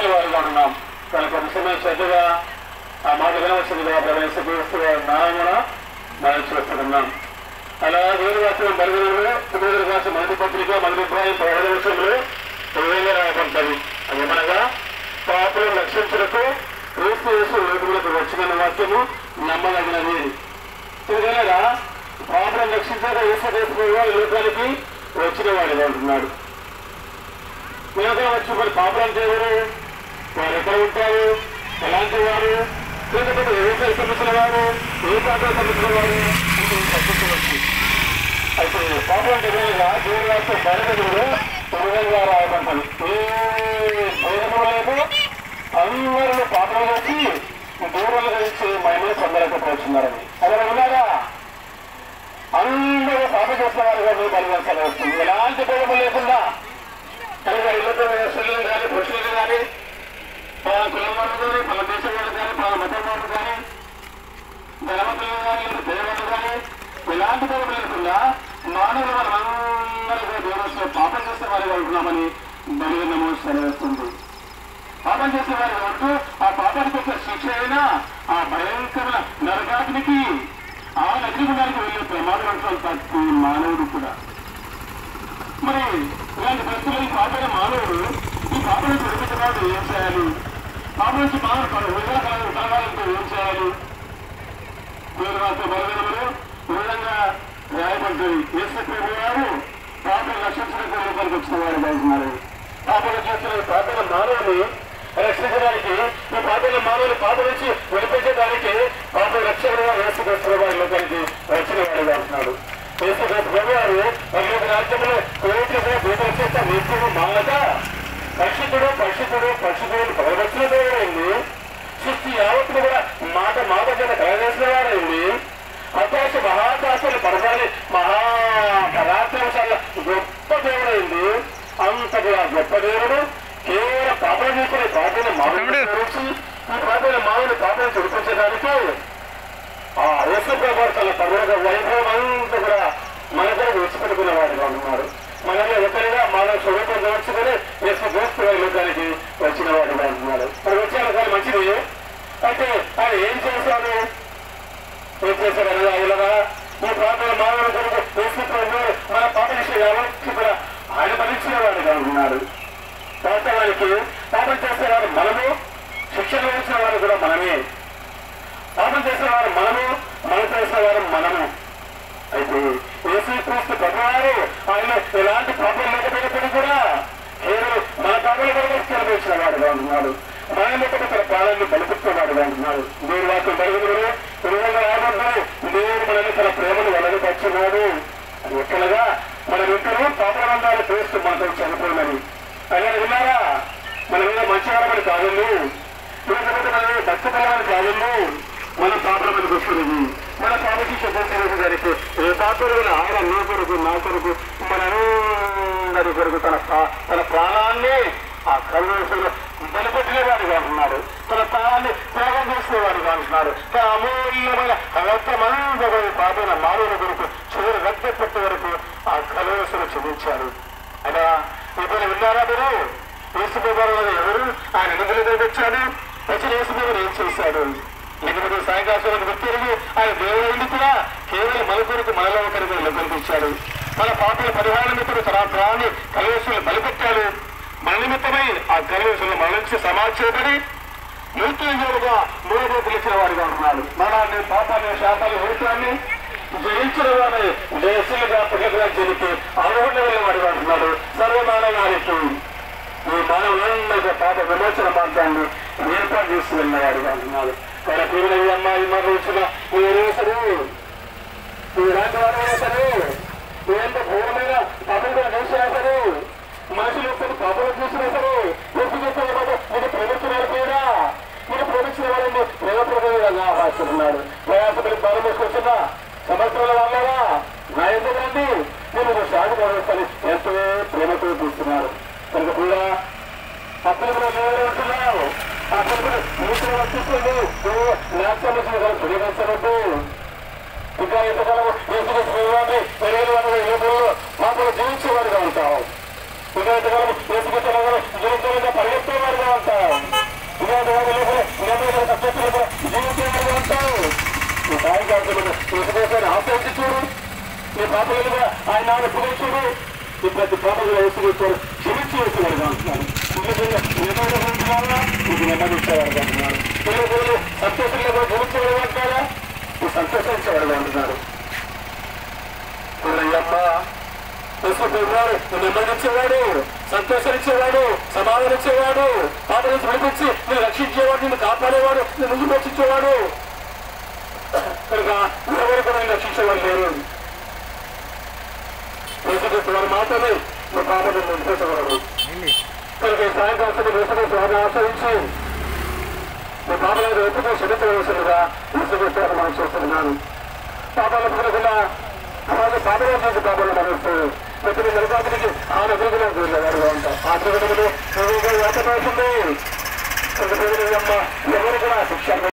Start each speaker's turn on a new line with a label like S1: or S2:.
S1: వారిగా ఉన్నాం కనుక నిజమే శ్రద్ధగా ఆ మాట వినవలసిందిగా ప్రవేశిస్తూ నారాయణ మనం చూస్తున్నాం అలా దేవుని వాక్యం బలిగినలో కుటుంబ రాసిన మొదటి పత్రిక మొదటి అభిప్రాయం పదహారు విషయంలో విధంగా రాయబడ్డది ఏమనగా పాపలు రక్షించుటకు క్రీస్తు యేసు లోకములకు వచ్చిన వాక్యము నమ్మదగినది ఎందుకనగా పాపలను రక్షించక యేసుదేశంగా ఈ లోకానికి వచ్చిన వాడిగా ఉంటున్నాడు లోకం వచ్చి మరి పాపలు అంటే ఎవరు వారు ఎక్కడ ఉంటారు ఎలాంటి వారు లేకపోతే ఏ సంబంధించిన వారు ఏ పాటలు సంబంధించిన వారు అంటే తగ్గించవచ్చు అయితే పాపం అంటే విధంగా దేవుని యొక్క బయటలో విధంగా రాయబడ్డాను ఏ భేదము లేదు అందరూ పాపం చేసి దేవుని గురించి మహిళలు పొందలేకపోతున్నారని అలా ఉన్నారా అందరూ పాప చేసిన వారుగా మీరు పరిగణించాలి వస్తుంది ఎలాంటి భేదము లేకుండా కనుక ఇళ్ళతో స్త్రీలు కానీ పురుషులు కానీ పలా కులం వాళ్ళు కానీ పలా దేశం వాళ్ళు కానీ పలా మతం వాళ్ళు కానీ ధనవంతులు కానీ లేదా పేదవాళ్ళు కానీ ఎలాంటి భేదం లేకుండా మానవులు మనం అందరూ కూడా దేవుడు పాపం చేసే వారిగా ఉంటున్నామని బలిగినము సెలవుస్తుంది పాపం చేసే వారిగా ఉంటూ ఆ పాపానికి ఒక శిక్ష అయినా ఆ భయంకర నరకాగ్నికి ఆ అగ్నిగుండానికి వెళ్ళే ప్రమాదం అంటారు ప్రతి మానవుడు కూడా మరి ఇలాంటి పరిస్థితుల్లో ఈ పాపైన మానవుడు ఈ పాప నుంచి విడిపించడానికి ఏం చేయాలి పాప నుంచి మానవుడు విడుదల కల కలగాలంటే ఏం చేయాలి దేవుని వాక్య బలవీనములు ఈ విధంగా రాయబడ్డది యేసు ప్రభు వారు పాపను రక్షించడానికి లోపలికి వచ్చిన వారు బాగున్నారు పాపలు చేస్తున్న పాపల మానవుని రక్షించడానికి ఈ పాపల మానవుని పాప నుంచి విడిపించడానికి పాప రక్షకుడుగా యేసుక్రీస్తు వారి లోకానికి వచ్చిన వాడుగా ఉంటున్నాడు యేసుక్రీస్తు ప్రభు వారు మరి ఒక రాజ్యంలో కోరికగా భూములు చేత నిత్యము మానక పరిశుద్ధుడు పరిశుద్ధుడు పరిశుద్ధుడు పరవచ్చిన దేవుడైంది సృష్టి యావత్తు కూడా మాట మాట కింద కలగేసిన వాడైంది ఆకాశ మహాకాశాలు పరదాలి మహా పరాక్రమశాల గొప్ప దేవుడైంది అంత కూడా గొప్ప దేవుడు కేవలం పాపం చేసుకునే పాపని మానవుని గురించి ఈ పాపని మానవుని పాపని చూపించడానికి ఆ యేసు ప్రభు తన పర్వత వైభవం అంతా కూడా మన కొరకు విడిచిపెట్టుకున్న వాడిగా ఉన్నారు మనలో ఒకరిగా మన స్వరూపం దాచుకొని యేసు క్రీస్తు వారి లోకానికి వచ్చిన వాడిగా ఉంటున్నారు మరి వచ్చారు కానీ మంచిది అయితే ఆయన ఏం చేశాడు ఏం చేశాడు అనగా ఇలాగా ఈ ప్రాంతంలో మానవుల కొరకు యేసు ప్రభు మన పాప విషయం ఎవరికి కూడా ఆయన భరించిన వాడిగా ఉంటున్నాడు వాస్తవానికి పాపం చేసేవారు మనము శిక్షణ వేసిన వారు కూడా మనమే పాపం చేసేవారు మనము మనం చేసేవారు మనము అయితే యేసుక్రీస్తు ప్రభువారు ఆయన ఎలాంటి పాపం లేకపోయినప్పుడు కూడా కేవలం మన పాపల కొరకు స్థిరపరిచిన వాడుగా ఉంటున్నాడు మన లేకపోతే తన ప్రాణాన్ని బలిపిస్తున్న వాడుగా ఉంటున్నాడు దేవుడు వాక్యం బరుగుడు విధంగా రాబడ్డాడు దేవుడు మనల్ని తన ప్రేమను వెలగపరిచినాడు అది ఎక్కడగా మన ఇద్దరు పాపబంధాలు చేస్తూ మనతో చనిపోయినది అదే విన్నారా మన మీద మంచివారమని కాదండి లేకపోతే మన మీద భక్తి పరమని కాదండి మన పాపల మీద వస్తున్నది మన పాపకి శుభ్రం గారికి ఏ పాపలు కూడా ఆయన నీ కొరకు నా కొరకు మన అందరి కొరకు తన ప్రా- తన ప్రాణాన్ని ఆ కల్వేశ్వరుడు బలిపెట్టినవాడుగా ఉంటున్నాడు తన ప్రాణాన్ని త్యాగం చేసేవాడుగా ఉంటున్నాడు తన అమూల్యమైన రక్తమంతా పాపైన మానవుల కొరకు చివరి రక్త పెట్టే వరకు ఆ కల్వేశ్వరుడు చూపించాడు అలా ఇప్పుడు విన్నారా మీరు యేసుప్రభు ఎవరు ఆయన ఎన్నికలు తెచ్చాడు వచ్చిన యేసుప్రభు ఏం చేశాడు ఎనిమిది సాయంకాలం వ్యక్తులు ఆయన దేవుడు ఉండి కూడా కేవలం మన కొరకు మనలో ఒకరికి లభించాడు మన పాపల పరిహార నిమిత్తం తన ప్రాణి కలవేశ్వరులు బలిపెట్టాడు మన నిమిత్తమై ఆ కలవేశ్వరులు మన నుంచి సమాచారపడి మృత్యుంజలుగా మూడో పిలిచిన వారిగా ఉంటున్నాడు మనాన్ని పాపాన్ని శాపాన్ని మృత్యాన్ని జయించిన వారి దేశంగా ప్రజలుగా జరిపి ఆరోగ్య వాడిగా ఉంటున్నాడు సర్వమానవారికి ఈ మానవులందరికీ పాప విమోచన మార్గాన్ని ఏర్పాటు చేసి వెళ్ళినవాడుగా ఉంటున్నాడు తన పిల్లలు అమ్మాయి మరణించిన ఈ రేసరు ఈ రాజవాడు వేసరు ఎంత ఘోరమైన పాపం కూడా చేసేసారు మనుషులు యొక్క పాపలు చేసినారు ఎప్పుడు చెప్పిన ఇది ప్రవచనాలు కూడా ఇది ప్రవచన వాళ్ళని ప్రేమ ప్రభుత్వంగా ఆశిస్తున్నాడు ప్రయాసపడి బాధ మోసుకొచ్చిన సంవత్సరాల వాళ్ళరా నా ఎందుకండి నేను సాగు పడవస్తాను ఎంతో ప్రేమతో చూస్తున్నారు కనుక కూడా అప్పుడు కూడా నేను ఉంటున్నావు అప్పుడు కూడా నీకు వర్తిస్తుంది నాకు సంబంధించిన తెలియవచ్చనట్టు ఇంకా ఎంతకాలం ఎందుకు శ్రీవారిని పెరిగిన వారు ఎప్పుడు పాపలు జీవించేవారుగా ఉంటావు ఇంకా ఎంతకాలం ఎందుకు జీవితంగా పరిగెత్తేవారుగా ఉంటావు యేసుకోసారి ఆశ్రయించి చూడు నీ పాపలుగా ఆయన నాన్న ఎప్పుడు చూడు నీ ప్రతి పాపలు వేసుకొచ్చారు క్షమించి వేసేవాడు అంటున్నాను నీకు నెమ్మదించేవాడు అంటున్నాడు పిల్లలు సంతోషంలో కూడా జీవించేవాడు అంటారా నువ్వు సంతోషించేవాడు అంటున్నాడు అమ్మ తీసుకుపోయినాడు నెమ్మదించేవాడు సంతోషించేవాడు సమాధానించేవాడు పాప నుంచి విడిపించి నేను రక్షించేవాడు నిన్ను కాపాడేవాడు నేను ముందుకు రక్షించేవాడు కనుక ఎవరు కూడా నేను రక్షించేవాడు లేరు వారు మాత్రమే మా పాపను నిర్దేశవాడు కనుక ఈ సాయంకాలం వేసుకొని ఆశ్రయించి మీ పాపలను ఎప్పుడూ క్షమించవలసిందిగా తీసుకొచ్చారు మనం చూస్తున్నాను పాపాలు పడకుండా అలాగే పాపలో చేసి పాపలు మనస్తూ ప్రతి నిలబాటుకి ఆ నదులుగా వెళ్ళేవారుగా ఉంటాం ఆ తిరుగుతులు వ్యాపకమవుతుంది ఎవరు కూడా శిక్ష